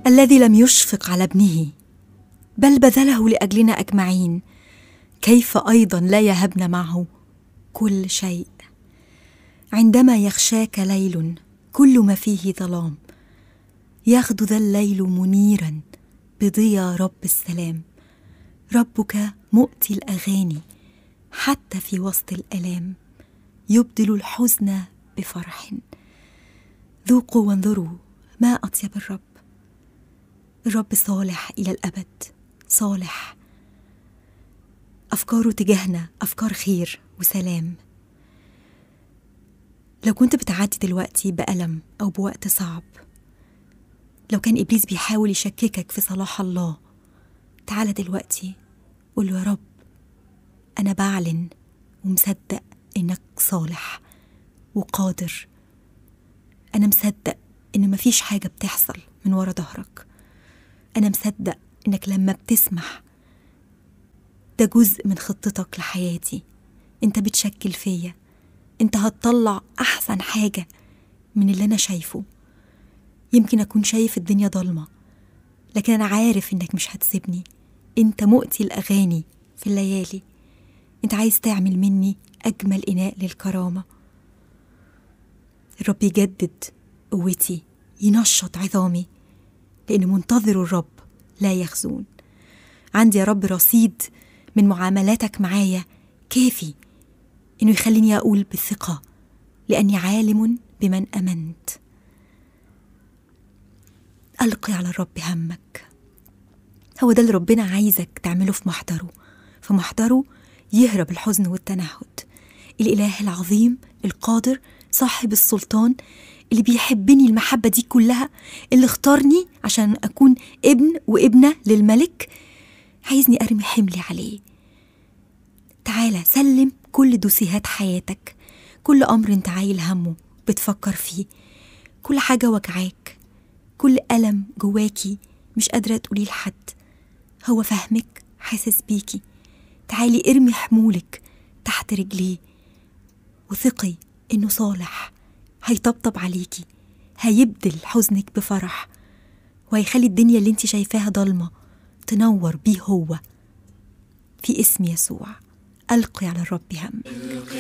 الذي لم يشفق على ابنه بل بذله لاجلنا اجمعين كيف ايضا لا يهبنا معه كل شيء عندما يخشاك ليل كل ما فيه ظلام يغدو ذا الليل منيرا بضيا رب السلام ربك مؤتي الاغاني حتى في وسط الالام يبدل الحزن بفرح ذوقوا وانظروا ما اطيب الرب الرب صالح الى الابد صالح افكاره تجاهنا افكار خير وسلام لو كنت بتعدي دلوقتي بألم أو بوقت صعب لو كان إبليس بيحاول يشككك في صلاح الله تعالى دلوقتي قول له يا رب أنا بعلن ومصدق إنك صالح وقادر أنا مصدق إن مفيش حاجة بتحصل من ورا ظهرك أنا مصدق إنك لما بتسمح ده جزء من خطتك لحياتي انت بتشكل فيا انت هتطلع احسن حاجه من اللي انا شايفه يمكن اكون شايف الدنيا ضلمه لكن انا عارف انك مش هتسيبني انت مؤتي الاغاني في الليالي انت عايز تعمل مني اجمل اناء للكرامه الرب يجدد قوتي ينشط عظامي لان منتظر الرب لا يخزون عندي يا رب رصيد من معاملاتك معايا كافي انه يخليني اقول بالثقه لاني عالم بمن امنت القي على الرب همك هو ده اللي ربنا عايزك تعمله في محضره في محضره يهرب الحزن والتنهد الاله العظيم القادر صاحب السلطان اللي بيحبني المحبه دي كلها اللي اختارني عشان اكون ابن وابنه للملك عايزني ارمي حملي عليه تعالى سلم كل دوسيهات حياتك كل امر انت عايل همه بتفكر فيه كل حاجه وجعاك كل الم جواكي مش قادره تقوليه لحد هو فاهمك حاسس بيكي تعالي ارمي حمولك تحت رجليه وثقي انه صالح هيطبطب عليكي هيبدل حزنك بفرح وهيخلي الدنيا اللي انت شايفاها ضلمه تنور بيه هو في اسم يسوع القي على الرب هم